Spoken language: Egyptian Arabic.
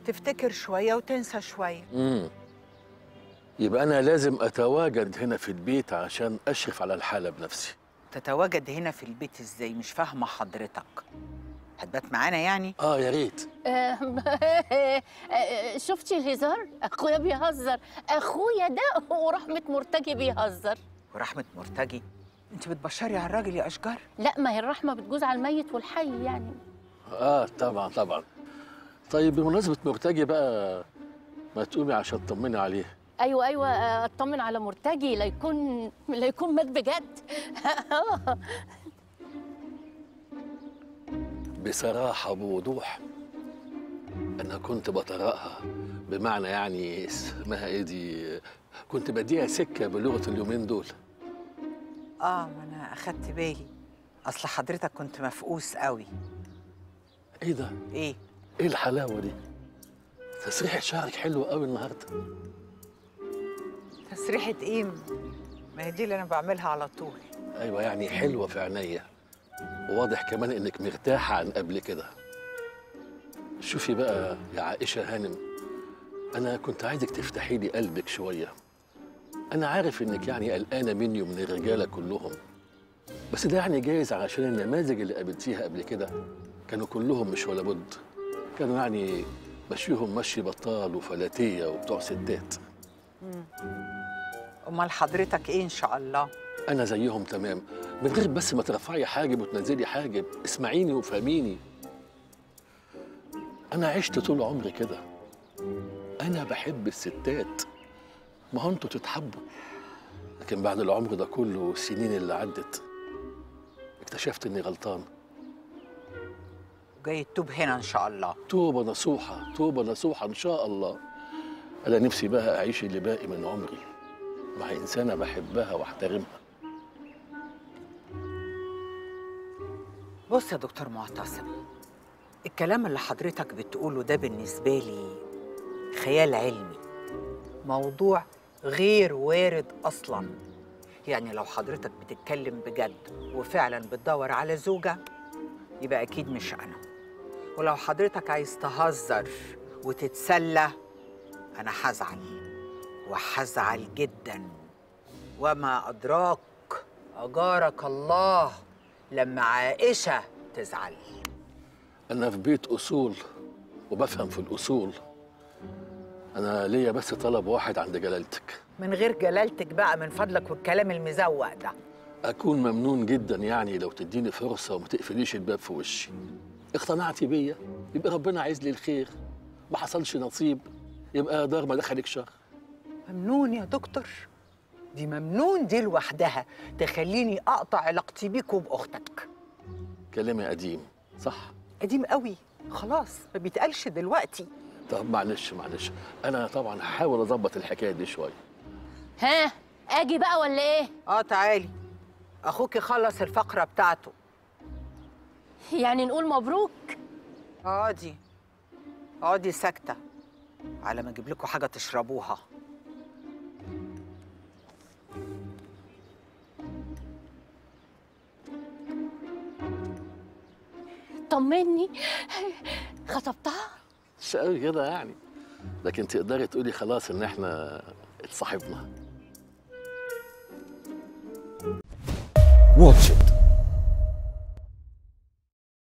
تفتكر شويه وتنسى شويه امم يبقى انا لازم اتواجد هنا في البيت عشان اشرف على الحاله بنفسي تتواجد هنا في البيت ازاي مش فاهمه حضرتك هتبات معانا يعني اه يا ريت شفتي الهزار اخويا بيهزر اخويا ده ورحمه مرتجي بيهزر ورحمه مرتجي انت بتبشري على الراجل يا اشجار لا ما هي الرحمه بتجوز على الميت والحي يعني اه طبعا طبعا طيب بمناسبه مرتجي بقى ما تقومي عشان تطمني عليه ايوه ايوه اطمن على مرتجي لا يكون لا يكون مات بجد بصراحه بوضوح انا كنت بطرقها بمعنى يعني اسمها ايه دي كنت بديها سكه بلغه اليومين دول اه ما انا اخدت بالي اصل حضرتك كنت مفقوس قوي ايه ده ايه ايه الحلاوه دي تسريحه شعرك حلو قوي النهارده تسريحه ايه ما هي دي اللي انا بعملها على طول ايوه يعني حلوه في عينيا وواضح كمان انك مرتاحه عن قبل كده شوفي بقى يا عائشه هانم انا كنت عايزك تفتحي لي قلبك شويه انا عارف انك يعني قلقانه مني ومن الرجاله كلهم بس ده يعني جايز عشان النماذج اللي قابلتيها قبل كده كانوا كلهم مش ولا بد كانوا يعني مشيهم مشي بطال وفلاتيه وبتوع ستات امال حضرتك ايه ان شاء الله انا زيهم تمام من غير بس ما ترفعي حاجب وتنزلي حاجب اسمعيني وفهميني انا عشت طول عمري كده انا بحب الستات ما هو انتوا تتحبوا لكن بعد العمر ده كله والسنين اللي عدت اكتشفت اني غلطان جاي تتوب هنا ان شاء الله توبه نصوحه توبه نصوحه ان شاء الله انا نفسي بقى اعيش اللي باقي من عمري مع انسانه بحبها واحترمها بص يا دكتور معتصم الكلام اللي حضرتك بتقوله ده بالنسبة لي خيال علمي موضوع غير وارد أصلا يعني لو حضرتك بتتكلم بجد وفعلا بتدور على زوجة يبقى أكيد مش أنا ولو حضرتك عايز تهزر وتتسلى أنا هزعل وهزعل جدا وما أدراك أجارك الله لما عائشة تزعل أنا في بيت أصول وبفهم في الأصول أنا ليا بس طلب واحد عند جلالتك من غير جلالتك بقى من فضلك والكلام المزوق ده أكون ممنون جدا يعني لو تديني فرصة وما تقفليش الباب في وشي اقتنعتي بيا يبقى ربنا عايز لي الخير ما حصلش نصيب يبقى دار ما دخلك شر ممنون يا دكتور دي ممنون دي لوحدها تخليني أقطع علاقتي بيك وبأختك كلامي قديم صح قديم قوي خلاص ما بيتقالش دلوقتي طب معلش معلش أنا طبعا هحاول أظبط الحكاية دي شوية ها اجي بقى ولا ايه اه تعالي اخوك يخلص الفقره بتاعته يعني نقول مبروك اقعدي اقعدي ساكته على ما اجيب لكم حاجه تشربوها طمني خطبتها مش قوي كده يعني لكن تقدري تقولي خلاص إن إحنا اتصاحبنا